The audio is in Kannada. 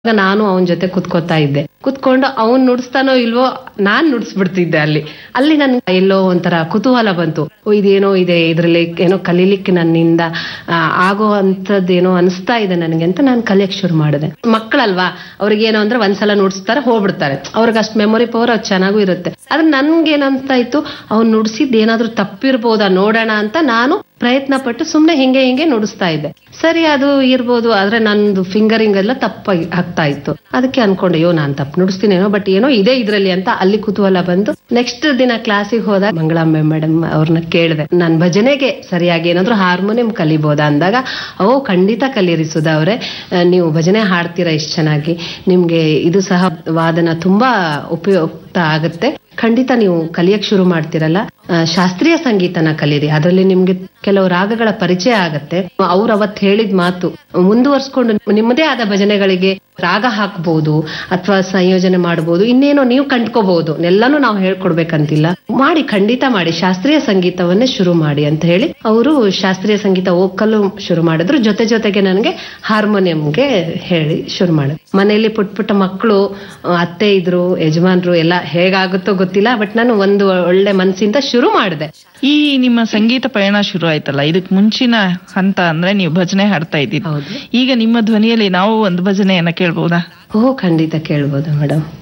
ಆಗ ನಾನು ಅವನ ಜೊತೆ ಕುತ್ಕೋತಾ ಇದ್ದೆ ಕುತ್ಕೊಂಡು ಅವನ್ ನುಡಿಸ್ತಾನೋ ಇಲ್ವೋ ನಾನ್ ನುಡಿಸ್ಬಿಡ್ತಿದ್ದೆ ಅಲ್ಲಿ ಅಲ್ಲಿ ನನ್ ಎಲ್ಲೋ ಒಂಥರ ಕುತೂಹಲ ಬಂತು ಓ, ಇದೇನೋ ಇದೆ ಇದ್ರಲ್ಲಿ ಏನೋ ಕಲೀಲಿಕ್ಕೆ ನನ್ನಿಂದ ಆ, ಆಗೋ ಅಂತದ್ದೇನೋ ಅನಿಸ್ತಾ ಇದೆ ನನಗೆ ಅಂತ ನಾನು ಕಲಿಯಕ್ ಶುರು ಮಾಡಿದೆ ಮಕ್ಕಳಲ್ವಾ ಅವ್ರಿಗೆ ಏನೋ ಅಂದ್ರೆ ಒಂದ್ಸಲ ನುಡಿಸ್ತಾರೆ ಹೋಗ್ಬಿಡ್ತಾರೆ ಅವ್ರಿಗೆ ಅಷ್ಟು ಮೆಮೊರಿ ಪವರ್ ಅದು ಚೆನ್ನಾಗೂ ಇರುತ್ತೆ ಆದ್ರೆ ನನ್ಗೆ ಏನಂತ ಇತ್ತು ಅವ್ನು ನುಡಿಸಿದ್ ಏನಾದ್ರೂ ತಪ್ಪಿರ್ಬೋದಾ ನೋಡೋಣ ಅಂತ ನಾನು ಪ್ರಯತ್ನ ಪಟ್ಟು ಸುಮ್ನೆ ಹಿಂಗೆ ಹಿಂಗೆ ನುಡಿಸ್ತಾ ಇದ್ದೆ ಸರಿ ಅದು ಇರ್ಬೋದು ಆದ್ರೆ ನಂದು ಫಿಂಗರಿಂಗ್ ಎಲ್ಲ ತಪ್ಪಾಗಿ ಆಗ್ತಾ ಇತ್ತು ಅದಕ್ಕೆ ಅನ್ಕೊಂಡೆ ಅಯ್ಯೋ ನಾನ್ ತಪ್ಪು ನುಡಿಸ್ತೀನೇನೋ ಬಟ್ ಏನೋ ಇದೆ ಇದ್ರಲ್ಲಿ ಅಂತ ಅಲ್ಲಿ ಕುತೂಹಲ ಬಂತು ನೆಕ್ಸ್ಟ್ ದಿನ ಕ್ಲಾಸಿಗೆ ಹೋದಾಗ ಮಂಗಳಾಂಬೆ ಮೇಡಮ್ ಅವ್ರನ್ನ ಕೇಳಿದೆ ನನ್ ಭಜನೆಗೆ ಸರಿಯಾಗಿ ಏನಾದ್ರು ಹಾರ್ಮೋನಿಯಂ ಕಲಿಬೋದಾ ಅಂದಾಗ ಓ ಖಂಡಿತ ಕಲೀರಿ ಸುಧಾ ಅವ್ರೆ ಆ, ನೀವು ಭಜನೆ ಹಾಡ್ತೀರಾ ಇಷ್ಟು ಚೆನ್ನಾಗಿ ನಿಮ್ಗೆ ಇದು ಸಹ ವಾದನ ತುಂಬಾ ಉಪಯುಕ್ತ ಆಗುತ್ತೆ ಖಂಡಿತ ನೀವು ಕಲಿಯಕ್ ಶುರು ಮಾಡ್ತಿರಲ್ಲ ಆ, ಶಾಸ್ತ್ರೀಯ ಸಂಗೀತನ ಕಲೀರಿ ಅದರಲ್ಲಿ ನಿಮ್ಗೆ ಕೆಲವು ರಾಗಗಳ ಪರಿಚಯ ಆಗತ್ತೆ ಅವ್ರು ಅವತ್ ಹೇಳಿದ ಮಾತು ಮುಂದುವರ್ಸ್ಕೊಂಡು ನಿಮ್ಮದೇ ಆದ ಭಜನೆಗಳಿಗೆ ರಾಗ ಹಾಕ್ಬಹುದು ಅಥವಾ ಸಂಯೋಜನೆ ಮಾಡಬಹುದು ಇನ್ನೇನೋ ನೀವು ಕಂಡ್ಕೋಬಹುದು ಎಲ್ಲಾನು ನಾವು ಹೇಳ್ಕೊಡ್ಬೇಕಂತಿಲ್ಲ ಮಾಡಿ ಖಂಡಿತ ಮಾಡಿ ಶಾಸ್ತ್ರೀಯ ಸಂಗೀತವನ್ನೇ ಶುರು ಮಾಡಿ ಅಂತ ಹೇಳಿ ಅವರು ಶಾಸ್ತ್ರೀಯ ಸಂಗೀತ ಓಕಲ್ಲು ಶುರು ಮಾಡಿದ್ರು ಜೊತೆ ಜೊತೆಗೆ ನನಗೆ ಹಾರ್ಮೋನಿಯಂಗೆ ಹೇಳಿ ಶುರು ಮಾಡಿದ್ರು ಮನೆಯಲ್ಲಿ ಪುಟ್ಟ ಪುಟ್ಟ ಮಕ್ಕಳು ಅತ್ತೆ ಇದ್ರು ಯಜಮಾನ್ರು ಎಲ್ಲ ಹೇಗಾಗುತ್ತೋ ಗೊತ್ತಿಲ್ಲ ಬಟ್ ನಾನು ಒಂದು ಒಳ್ಳೆ ಮನಸ್ಸಿಂದ ಶುರು ಮಾಡಿದೆ ಈ ನಿಮ್ಮ ಸಂಗೀತ ಪಯಣ ಶುರು ಆಯ್ತಲ್ಲ ಇದಕ್ ಮುಂಚಿನ ಹಂತ ಅಂದ್ರೆ ನೀವು ಭಜನೆ ಹಾಡ್ತಾ ಇದ್ದೀರಿ ಹೌದು ಈಗ ನಿಮ್ಮ ಧ್ವನಿಯಲ್ಲಿ ನಾವು ಒಂದು ಭಜನೆಯನ್ನ ಕೇಳ್ಬೋದಾ ಓ ಖಂಡಿತ ಕೇಳ್ಬೋದು ಮೇಡಮ್